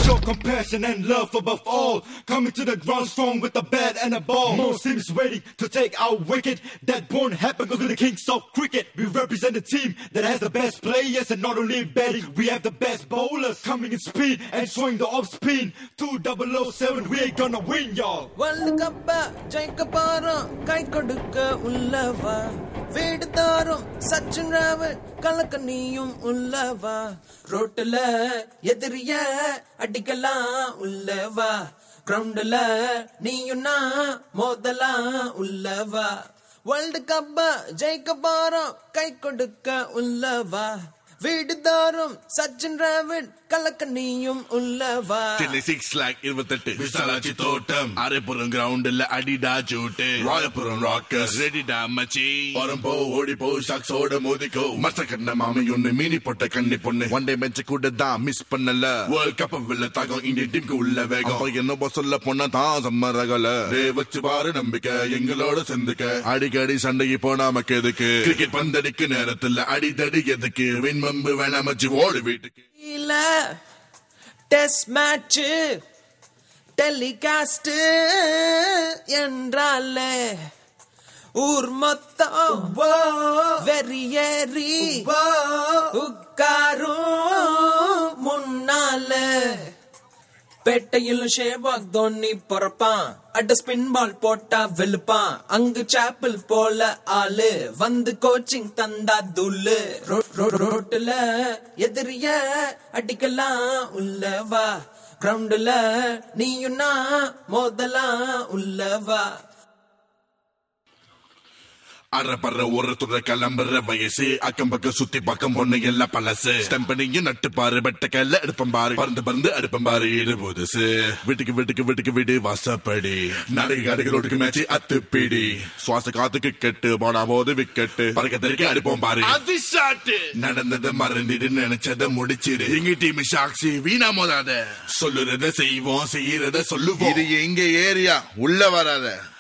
Show compassion and love above all. Coming to the ground strong with the bat and a ball. More teams ready to take our wicket. That born happen goes to the kings of cricket. We represent a team that has the best players and not only batting, we have the best bowlers coming in speed and showing the off spin. 2007, we ain't gonna win, y'all. World கப்ப ஜெயிக்க போறோம் கை கொடுக்க உள்ளவா வீடு தோறும் சச்சின் ராவத் கலக்க நீயும் உள்ளவா ரோட்டுல எதிரிய அடிக்கலாம் உள்ளவா கிரவுண்டுல நீயும் நான் மோதலாம் உள்ளவா வேர்ல்டு கப்ப ஜெயிக்க போறோம் கை கொடுக்க உள்ளவா வீடு தோறும் சச்சின் ராவத் கலக்க நீயும் உள்ளவா சென்னை சிக்ஸ் லேக் இருபத்தெட்டு விசாலாச்சி தோட்டம் அரைப்புறம் கிரவுண்ட்ல அடிடா ஜூட்டு ராயபுரம் ராக்கர்ஸ் ரெடிடா மச்சி போ ஓடி போ ஷாக்ஸோட மோதிக்கோ மச கண்ண மாமி ஒண்ணு மீனி போட்ட கண்ணி பொண்ணு ஒன் டே மேட்ச் கூட தான் மிஸ் பண்ணல வேர்ல்ட் கப் வெல்ல தாகம் இந்திய டீமுக்கு உள்ள வேகம் அப்ப என்னப்போ சொல்ல பொண்ணா தான் செம்ம ரகல டே வச்சு பாரு நம்பிக்கை எங்களோட சேர்ந்துக்க அடிக்கடி சண்டைக்கு போனாமக்கு எதுக்கு கிரிக்கெட் பந்தடிக்கு நேரத்துல அடிதடி எதுக்கு விண்மம்பு வேணாம் மச்சி ஓடு வீட்டுக்கு இல்ல டெஸ்ட் மேட்ச் டெலிகாஸ்ட் என்றாலே ஊர் மொத்தம் வெறியேறி உட்காரும் முன்னால பேட்டையில் ஷேவாக் தோனி பொறப்பான் அட ஸ்பின் பால் போட்டா வெளுப்பான் அங்கு சாப்பிள் போல ஆளு வந்து கோச்சிங் தந்தா துள்ளு ரோ- ரோ- ரோட்டுல எதிரிய அடிக்கலாம் உள்ளவா கிரவுண்டுல நீயும் நான் மோதலாம் உள்ளவா அற பற ஒரு துற கிளம்புற வயசு அக்கம் பக்கம் சுத்தி பக்கம் பொண்ணு எல்லாம் பழசு ஸ்டம்பனியும் நட்டு பாரு வெட்ட கையில எடுப்பம் பாரு பறந்து பறந்து அடுப்பம் பாரு இது புதுசு வீட்டுக்கு வீட்டுக்கு வீட்டுக்கு வீடு வாசப்படி நடுக்கு கடைக்கு ரோட்டுக்கு மேட்ச் அத்துப்பிடி சுவாச காத்துக்கு கெட்டு போனா போது விக்கெட்டு பறக்க தெறிக்க அடிப்போம் பாரு அது ஷாட்டு நடந்ததை மறந்துட்டு நினைச்சதை முடிச்சிடு எங்க டீம் சாக்சி வீணா மோதாத சொல்லுறத செய்வோம் செய்யறத சொல்லுவோம் இது எங்க ஏரியா உள்ள வராத